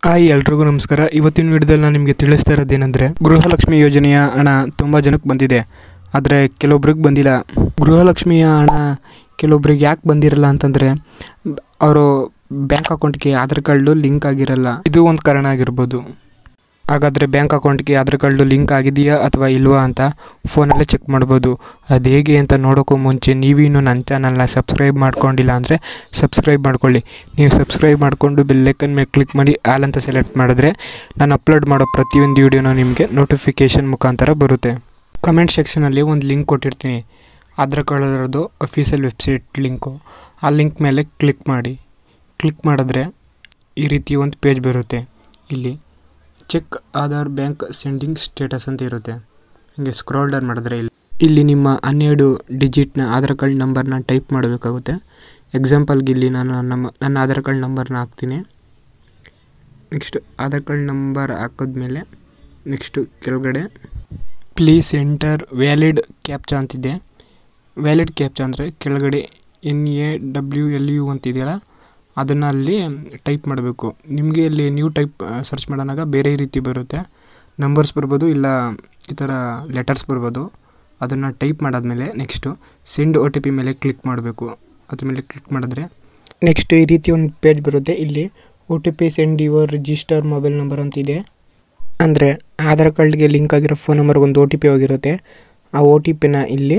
hi ಎಲ್ರಿಗೂ ನಮಸ್ಕಾರ ಇವತ್ತಿನ ವಿಡಿಯೋದಲ್ಲಿ ನಾನು ನಿಮಗೆ ತಿಳಿಸ್ತಾ ಇರೋದೇನೆಂದರೆ ಗೃಹಲಕ್ಷ್ಮಿ ಯೋಜನೆಯ ಹಣ ತುಂಬ ಜನಕ್ಕೆ ಬಂದಿದೆ ಆದರೆ ಕೆಲವೊಬ್ರಿಗೆ ಬಂದಿಲ್ಲ ಗೃಹಲಕ್ಷ್ಮಿಯ ಹಣ ಕೆಲವೊಬ್ರಿಗೆ ಯಾಕೆ ಬಂದಿರಲ್ಲ ಅಂತಂದರೆ ಅವರು ಬ್ಯಾಂಕ್ ಅಕೌಂಟ್ಗೆ ಆಧಾರ್ ಕಾರ್ಡು ಲಿಂಕ್ ಆಗಿರಲ್ಲ ಇದು ಒಂದು ಕಾರಣ ಆಗಿರ್ಬೋದು ಹಾಗಾದರೆ ಬ್ಯಾಂಕ್ ಅಕೌಂಟ್ಗೆ ಆಧಾರ್ ಕಾರ್ಡು ಲಿಂಕ್ ಆಗಿದೆಯಾ ಅಥವಾ ಇಲ್ವಾ ಅಂತ ಫೋನಲ್ಲೇ ಚೆಕ್ ಮಾಡ್ಬೋದು ಅದು ಹೇಗೆ ಅಂತ ನೋಡೋಕ್ಕೂ ಮುಂಚೆ ನೀವಿನ್ನೂ ನನ್ನ ಚಾನಲ್ನ ಸಬ್ಸ್ಕ್ರೈಬ್ ಮಾಡ್ಕೊಂಡಿಲ್ಲ ಅಂದರೆ ಸಬ್ಸ್ಕ್ರೈಬ್ ಮಾಡ್ಕೊಳ್ಳಿ ನೀವು ಸಬ್ಸ್ಕ್ರೈಬ್ ಮಾಡಿಕೊಂಡು ಬೆಲ್ಲೈಕನ್ ಮೇಲೆ ಕ್ಲಿಕ್ ಮಾಡಿ ಆಲ್ ಅಂತ ಸೆಲೆಕ್ಟ್ ಮಾಡಿದ್ರೆ ನಾನು ಅಪ್ಲೋಡ್ ಮಾಡೋ ಪ್ರತಿಯೊಂದು ವೀಡಿಯೋನ ನಿಮಗೆ ನೋಟಿಫಿಕೇಷನ್ ಮುಖಾಂತರ ಬರುತ್ತೆ ಕಮೆಂಟ್ ಸೆಕ್ಷನಲ್ಲಿ ಒಂದು ಲಿಂಕ್ ಕೊಟ್ಟಿರ್ತೀನಿ ಆಧಾರ್ ಕಾರ್ಡರದು ಅಫಿಷಿಯಲ್ ವೆಬ್ಸೈಟ್ ಲಿಂಕು ಆ ಲಿಂಕ್ ಮೇಲೆ ಕ್ಲಿಕ್ ಮಾಡಿ ಕ್ಲಿಕ್ ಮಾಡಿದ್ರೆ ಈ ರೀತಿ ಒಂದು ಪೇಜ್ ಬರುತ್ತೆ ಇಲ್ಲಿ check Aadhaar bank sending status ಅಂತ ಇರುತ್ತೆ ಹೀಗೆ ಸ್ಕ್ರೋಲ್ ಡೌನ್ ಮಾಡಿದ್ರೆ ಇಲ್ಲಿ ಇಲ್ಲಿ ನಿಮ್ಮ ಹನ್ನೆರಡು ಡಿಜಿಟ್ನ ಆಧಾರ್ ಕಾರ್ಡ್ ನಂಬರ್ನ ಟೈಪ್ ಮಾಡಬೇಕಾಗುತ್ತೆ ಎಕ್ಸಾಂಪಲ್ಗೆ ಇಲ್ಲಿ ನಾನು ನಮ್ಮ ನನ್ನ ಆಧಾರ್ ಕಾರ್ಡ್ ನಂಬರ್ನ ಹಾಕ್ತೀನಿ ನೆಕ್ಸ್ಟ್ ಆಧಾರ್ ಕಾರ್ಡ್ ನಂಬರ್ ಹಾಕಿದ್ಮೇಲೆ ನೆಕ್ಸ್ಟು ಕೆಳಗಡೆ ಪ್ಲೀಸ್ ಎಂಟರ್ ವ್ಯಾಲಿಡ್ ಕ್ಯಾಪ್ಚಾ ಅಂತಿದೆ ವ್ಯಾಲಿಡ್ ಕ್ಯಾಪ್ಚಾ ಅಂದರೆ ಕೆಳಗಡೆ N A W L U ಅಂತಿದೆಯಲ್ಲ ಅದನ್ನು ಅಲ್ಲಿ ಟೈಪ್ ಮಾಡಬೇಕು ನಿಮಗೆ ಅಲ್ಲಿ ನೀವು ಟೈಪ್ ಸರ್ಚ್ ಮಾಡೋಣಾಗ ಬೇರೆ ರೀತಿ ಬರುತ್ತೆ ನಂಬರ್ಸ್ ಬರ್ಬೋದು ಇಲ್ಲ ಈ ಥರ ಲೆಟರ್ಸ್ ಬರ್ಬೋದು ಅದನ್ನು ಟೈಪ್ ಮಾಡಾದಮೇಲೆ next send O T P ಮೇಲೆ ಕ್ಲಿಕ್ ಮಾಡಬೇಕು ಅದ್ರ ಮೇಲೆ ಕ್ಲಿಕ್ ಮಾಡಿದ್ರೆ ನೆಕ್ಸ್ಟ್ ಈ ರೀತಿ ಒಂದು ಪೇಜ್ ಬರುತ್ತೆ ಇಲ್ಲಿ O T P send your register mobile number ಅಂತಿದೆ ಅಂದರೆ ಆಧಾರ್ ಕಾರ್ಡ್ಗೆ ಲಿಂಕ್ ಆಗಿರೋ ಫೋನ್ ನಂಬರ್ಗೆ ಒಂದು ಒ ಟಿ ಪಿ ಹೋಗಿರುತ್ತೆ ಆ ಒ ಟಿ ಪಿನ ಇಲ್ಲಿ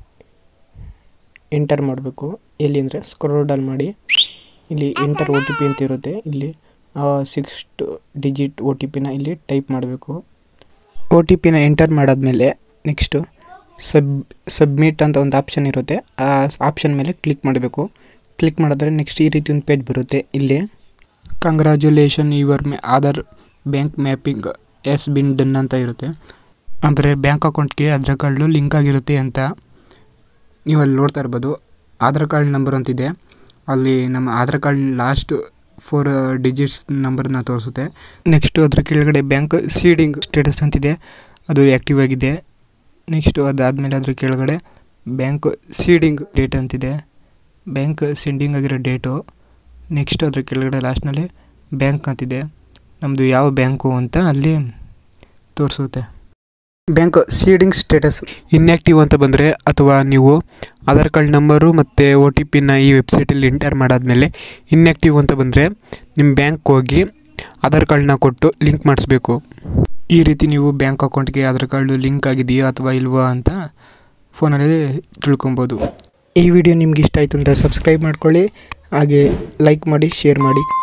ಎಂಟರ್ ಮಾಡಬೇಕು ಎಲ್ಲಿ ಅಂದರೆ ಸ್ಕ್ರೋಲ್ ಡೌನ್ ಮಾಡಿ ಇಲ್ಲಿ ಎಂಟರ್ ಒ ಟಿ ಪಿ ಅಂತ ಇರುತ್ತೆ ಇಲ್ಲಿ ಸಿಕ್ಸ್ ಡಿಜಿಟ್ ಒ ಟಿ ಪಿನ ಇಲ್ಲಿ ಟೈಪ್ ಮಾಡಬೇಕು ಒ ಟಿ ಪಿನ ಎಂಟರ್ ಮಾಡಾದ್ಮೇಲೆ ನೆಕ್ಸ್ಟು ಸಬ್ ಸಬ್ಮಿಟ್ ಅಂತ ಒಂದು ಆಪ್ಷನ್ ಇರುತ್ತೆ ಆ ಆಪ್ಷನ್ ಮೇಲೆ ಕ್ಲಿಕ್ ಮಾಡಬೇಕು ಕ್ಲಿಕ್ ಮಾಡಿದ್ರೆ ನೆಕ್ಸ್ಟ್ ಈ ರೀತಿ ಒಂದು ಪೇಜ್ ಬರುತ್ತೆ ಇಲ್ಲಿ congratulation your may Aadhaar bank mapping has been done ಅಂತ ಇರುತ್ತೆ ಅಂದರೆ ಬ್ಯಾಂಕ್ ಅಕೌಂಟ್ಗೆ ಆಧಾರ್ ಕಾರ್ಡು ಲಿಂಕ್ ಆಗಿರುತ್ತೆ ಅಂತ ನೀವು ಅಲ್ಲಿ ನೋಡ್ತಾ ಇರ್ಬೋದು ಆಧಾರ್ ಕಾರ್ಡ್ ನಂಬರ್ ಅಂತಿದೆ ಅಲ್ಲಿ ನಮ್ಮ Aadhaar card last four digits ನಂಬರ್ನ ತೋರಿಸುತ್ತೆ ನೆಕ್ಸ್ಟು ಅದರ ಕೆಳಗಡೆ ಬ್ಯಾಂಕ್ ಸೀಡಿಂಗ್ ಸ್ಟೇಟಸ್ ಅಂತಿದೆ ಅದು ಆ್ಯಕ್ಟಿವ್ ಆಗಿದೆ ನೆಕ್ಸ್ಟು ಅದಾದಮೇಲೆ ಅದ್ರ ಕೆಳಗಡೆ ಬ್ಯಾಂಕ್ ಸೀಡಿಂಗ್ ಡೇಟ್ ಅಂತಿದೆ ಬ್ಯಾಂಕ್ ಸೆಂಡಿಂಗ್ ಆಗಿರೋ ಡೇಟು ನೆಕ್ಸ್ಟ್ ಅದ್ರ ಕೆಳಗಡೆ ಲಾಸ್ಟ್ನಲ್ಲಿ ಬ್ಯಾಂಕ್ ಅಂತಿದೆ ನಮ್ಮದು ಯಾವ ಬ್ಯಾಂಕು ಅಂತ ಅಲ್ಲಿ ತೋರಿಸುತ್ತೆ ಬ್ಯಾಂಕ್ ಸೀಡಿಂಗ್ ಸ್ಟೇಟಸ್ ಇನ್ಯಾಕ್ಟಿವ್ ಅಂತ ಬಂದರೆ ಅಥವಾ ನೀವು ಆಧಾರ್ ಕಾರ್ಡ್ ನಂಬರು ಮತ್ತು ಒ ಟಿ ಪಿನ ಈ ವೆಬ್ಸೈಟಲ್ಲಿ ಎಂಟರ್ ಮಾಡಾದಮೇಲೆ ಇನ್ಯಾಕ್ಟಿವ್ ಅಂತ ಬಂದರೆ ನಿಮ್ಮ ಬ್ಯಾಂಕ್ ಹೋಗಿ ಆಧಾರ್ ಕಾರ್ಡ್ನ ಕೊಟ್ಟು ಲಿಂಕ್ ಮಾಡಿಸ್ಬೇಕು ಈ ರೀತಿ ನೀವು ಬ್ಯಾಂಕ್ ಅಕೌಂಟ್ಗೆ ಆಧಾರ್ ಕಾರ್ಡು ಲಿಂಕ್ ಆಗಿದೆಯಾ ಅಥವಾ ಇಲ್ವಾ ಅಂತ ಫೋನಲ್ಲಿ ತಿಳ್ಕೊಬೋದು ಈ ವಿಡಿಯೋ ನಿಮ್ಗೆ ಇಷ್ಟ ಆಯಿತು ಅಂದರೆ ಸಬ್ಸ್ಕ್ರೈಬ್ ಮಾಡ್ಕೊಳ್ಳಿ ಹಾಗೆ ಲೈಕ್ ಮಾಡಿ ಶೇರ್ ಮಾಡಿ